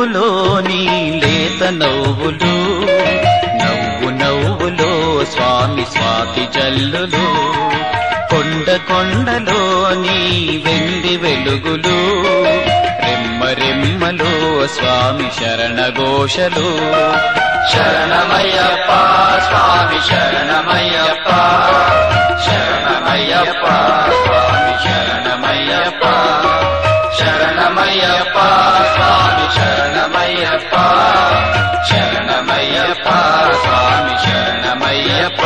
పువ్వులోని లేత నవ్వులు నవ్వు నవ్వులో స్వామి స్వాతి జల్లులు కొండ కొండలోని వెండి వెలుగులు రెమ్మ రెమ్మలో స్వామి శరణ ఘోషలు శరణమయ్యప్ప స్వామి శరణమయ్యప్ప శరణమయ్యప్ప స్వామి శరణమయ్యప్ప శరణమయ్యప్ప స్వామి శరణమయ్యప్ప శరణమయ్యప్ప స్వామి శరణమయ్యప్ప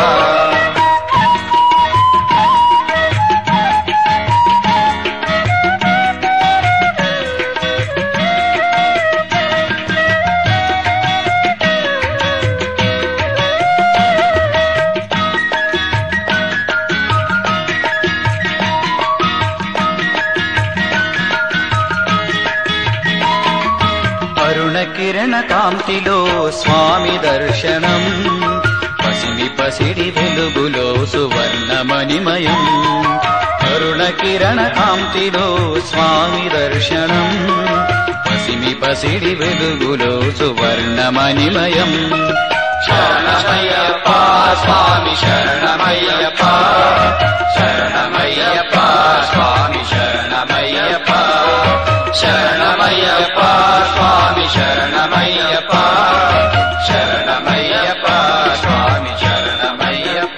అరుణ కిరణ కాంతిలో స్వామి దర్శనం పసిమి పసిడి వెలుగులో సువర్ణమణిమయం అరుణ కిరణ కాంతిలో స్వామి దర్శనం పసిమి పసిడి వెలుగులో సువర్ణమణిమయం శరణమయ్యప్ప స్వామి శరణమయ్యప్ప శరణమయ్యప్ప స్వామి శరణమయ్యప్ప శరణమయ్యప్ప స్వామి శరణమయ్యప్ప శరణమయ్యప్ప స్వామి శరణమయ్యప్ప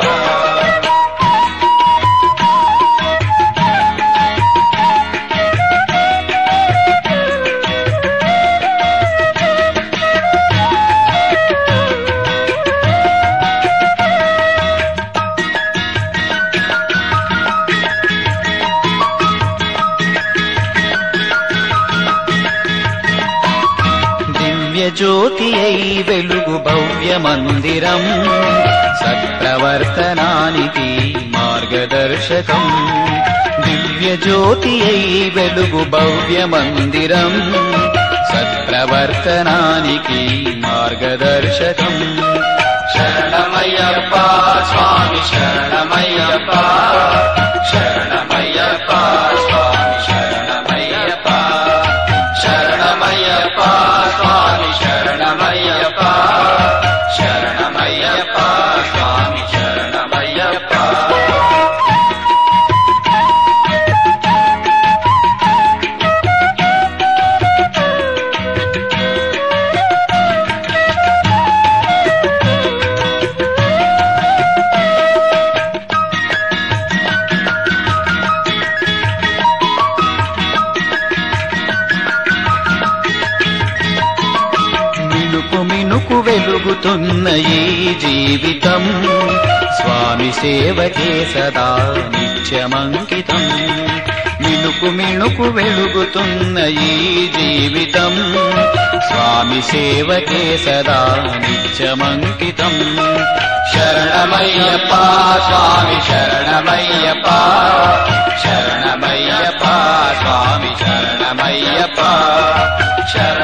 దివ్య జ్యోతి అయి వెలుగు భవ్య మందిరం సత్ప్రవర్తనానికి మార్గదర్శకం దివ్య జ్యోతి అయి వెలుగు భవ్య మందిరం సత్ప్రవర్తనానికి మార్గదర్శకం శరణమయ్యప్ప స్వామి శరణమయ్యప్ప శరణమయ్యప్ప స్వామి శరణమయ్యప్ప శరణమయ్యప్ప స్వామి శరణమయ్యప్ప శరణమయ్యప్ప స్వామి శరణమయ్యప్ప మినుకు మినుకు వెలుగుతున్న ఈ జీవితం స్వామి సేవకే సదా నిత్యమంకితం మినుకు మినుకు వెలుగుతున్న ఈ జీవితం స్వామి సేవకే సదా నిత్యమంకితం శరణమయ్యప్ప స్వామి శరణమయ్యప్ప శరణమయ్యప్ప స్వామి శరణమయ్యప్ప శరణ